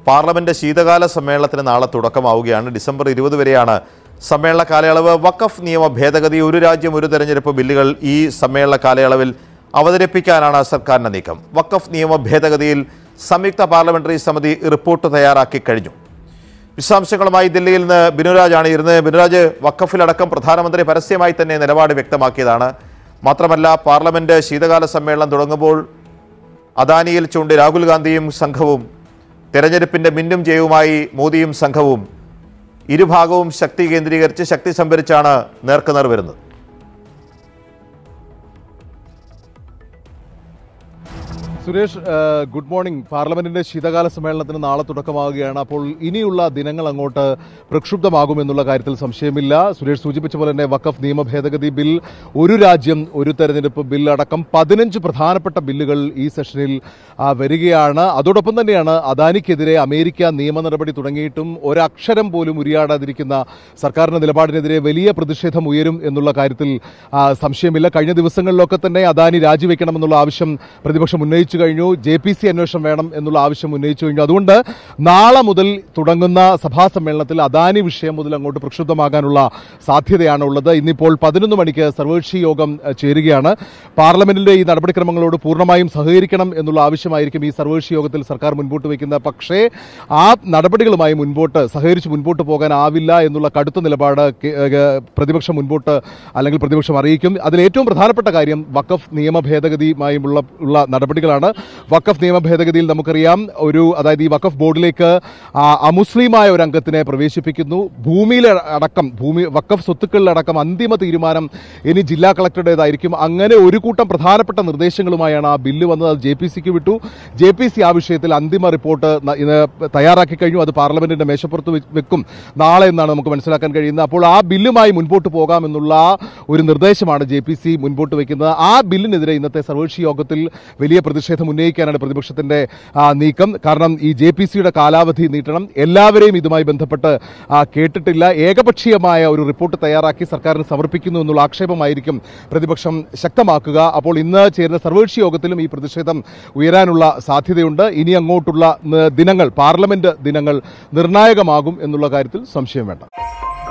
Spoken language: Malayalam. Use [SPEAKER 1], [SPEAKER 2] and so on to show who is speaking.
[SPEAKER 1] പാർലമെന്റ് ശീതകാല സമ്മേളനത്തിന് നാളെ തുടക്കമാവുകയാണ് ഡിസംബർ ഇരുപത് വരെയാണ് സമ്മേളന കാലയളവ് വഖഫ് നിയമ ഭേദഗതി ഒരു രാജ്യം ഒരു തെരഞ്ഞെടുപ്പ് ബില്ലുകൾ ഈ സമ്മേളന കാലയളവിൽ അവതരിപ്പിക്കാനാണ് സർക്കാരിന്റെ നീക്കം വഖഫ് നിയമ ഭേദഗതിയിൽ സംയുക്ത പാർലമെന്ററി സമിതി റിപ്പോർട്ട് തയ്യാറാക്കി കഴിഞ്ഞു വിശദാംശങ്ങളുമായി ദില്ലിയിൽ നിന്ന് ബിനുരാജാണ് ഇരുന്നത് ബിനുരാജ് വഖഫിലടക്കം പ്രധാനമന്ത്രി പരസ്യമായി തന്നെ നിലപാട് വ്യക്തമാക്കിയതാണ് മാത്രമല്ല പാർലമെന്റ് ശീതകാല സമ്മേളനം തുടങ്ങുമ്പോൾ അദാനിയിൽ ചൂണ്ടി രാഹുൽ ഗാന്ധിയും സംഘവും തെരഞ്ഞെടുപ്പിന്റെ മിന്നും ജയവുമായി മോദിയും സംഘവും ഇരുഭാഗവും ശക്തി കേന്ദ്രീകരിച്ച് ശക്തി സംഭരിച്ചാണ് നേർക്കുനേർ വരുന്നത്
[SPEAKER 2] സുരേഷ് ഏഹ്, ഗുഡ് മോർണിംഗ് പാർലമെന്റിന്റെ ശീതകാല സമ്മേളനത്തിന് നാളെ തുടക്കമാവുകയാണ് അപ്പോൾ ഇനിയുള്ള ദിനങ്ങൾ അങ്ങോട്ട് പ്രക്ഷുബ്ധമാകുമെന്നുള്ള കാര്യത്തിൽ സംശയമില്ല സുരേഷ് സൂചിപ്പിച്ച പോലെ തന്നെ വഖഫ് നിയമ ഭേദഗതി ബിൽ ഒരു രാജ്യം ഒരു തെരഞ്ഞെടുപ്പ് ബിൽ അടക്കം പതിനഞ്ച് പ്രധാനപ്പെട്ട ബില്ലുകൾ ഈ സെഷനിൽ ആ, വരികയാണ് അതോടൊപ്പം തന്നെയാണ് അദാനിക്കെതിരെ അമേരിക്ക നിയമ നടപടി തുടങ്ങിയിട്ടും ഒരക്ഷരം പോലും ഉരിയാടാതിരിക്കുന്ന സർക്കാരിന്റെ നിലപാടിനെതിരെ വലിയ പ്രതിഷേധം ഉയരും എന്നുള്ള കാര്യത്തിൽ ആ, സംശയമില്ല കഴിഞ്ഞ ദിവസങ്ങളിലൊക്കെ തന്നെ അദാനി രാജിവെക്കണമെന്നുള്ള ആവശ്യം പ്രതിപക്ഷം ഉന്നയിച്ചു കഴിഞ്ഞു ജെ പി സി അന്വേഷണം വേണം എന്നുള്ള ആവശ്യം ഉന്നയിച്ചു കഴിഞ്ഞു അതുകൊണ്ട് നാളെ മുതൽ തുടങ്ങുന്ന സഭാ സമ്മേളനത്തിൽ അദാനി വിഷയം മുതൽ അങ്ങോട്ട് പ്രക്ഷുബ്ധമാകാനുള്ള സാധ്യതയാണ് ഉള്ളത് ഇന്നിപ്പോൾ പതിനൊന്ന് മണിക്ക് സർവകക്ഷി യോഗം അഹ്, ചേരുകയാണ് പാർലമെന്റിന്റെ ഈ നടപടിക്രമങ്ങളോട് പൂർണ്ണമായും സഹകരിക്കണം എന്നുള്ള ആവശ്യമായിരിക്കും ഈ സർവകക്ഷി യോഗത്തിൽ സർക്കാർ മുൻപോട്ട് വയ്ക്കുന്നത് പക്ഷേ ആ നടപടികളുമായി മുൻപോട്ട് സഹകരിച്ച് മുൻപോട്ട് പോകാനാവില്ല എന്നുള്ള കടുത്ത നിലപാട് കെ- ഏഹ്, പ്രതിപക്ഷം മുൻപോട്ട് അല്ലെങ്കിൽ പ്രതിപക്ഷം അറിയിക്കും അതിൽ ഏറ്റവും പ്രധാനപ്പെട്ട കാര്യം വഖഫ് നിയമ ഭേദഗതിയുമായുള്ള ഉള്ള നടപടികളാണ് വഖഫ് നിയമ ഭേദഗതിയിൽ നമുക്കറിയാം ഒരു അതായത് ഈ വഖഫ് ബോർഡിലേക്ക് ആ, അമുസ്ലിമായ ഒരു അംഗത്തിനെ പ്രവേശിപ്പിക്കുന്നു ഭൂമിയിലെ അടക്കം ഭൂമി വഖഫ് സ്വത്തുക്കളിലടക്കം അന്തിമ തീരുമാനം ഇനി ജില്ലാ കളക്ടറുടേതായിരിക്കും അങ്ങനെ ഒരു കൂട്ടം പ്രധാനപ്പെട്ട നിർദ്ദേശങ്ങളുമായാണ് ആ ബില്ല് വന്നത് അത് ജെ പി സിക്ക് വിട്ടു ജെ പി സി ആ വിഷയത്തിൽ അന്തിമ റിപ്പോർട്ട് ന- ഇന്ന് തയ്യാറാക്കി കഴിഞ്ഞു അത് പാർലമെന്റിന്റെ മേശപ്പുറത്ത് വെ- വെക്കും നാളെ എന്നാണ് നമുക്ക് മനസ്സിലാക്കാൻ കഴിയുന്നത് അപ്പോൾ ആ ബില്ലുമായി മുൻപോട്ട് പോകാമെന്നുള്ള ഒരു നിർദ്ദേശമാണ് ജെ പി സി മുൻപോട്ട് വയ്ക്കുന്നത് ആ ബില്ലിനെതിരെ ഇന്നത്തെ സർവകക്ഷി യോഗത്തിൽ വലിയ പ്രതിഷേധം ഉന്നയിക്കാനാണ് പ്രതിപക്ഷത്തിന്റെ ആ, നീക്കം കാരണം ഈ ജെ പി സിയുടെ കാലാവധി നീട്ടണം എല്ലാവരെയും ഇതുമായി ബന്ധപ്പെട്ട് ആ, കേട്ടിട്ടില്ല ഏകപക്ഷീയമായ ഒരു റിപ്പോർട്ട് തയ്യാറാക്കി സർക്കാരിന് സമർപ്പിക്കുന്നു എന്നുള്ള ആക്ഷേപമായിരിക്കും പ്രതിപക്ഷം ശക്തമാക്കുക അപ്പോൾ ഇന്ന് ചേരുന്ന സർവകക്ഷി യോഗത്തിലും ഈ പ്രതിഷേധം ഉയരാനുള്ള സാധ്യതയുണ്ട് ഇനി അങ്ങോട്ടുള്ള ന- ദിനങ്ങൾ പാർലമെന്റ് ദിനങ്ങൾ നിർണായകമാകും എന്നുള്ള കാര്യത്തിൽ സംശയം വേണ്ട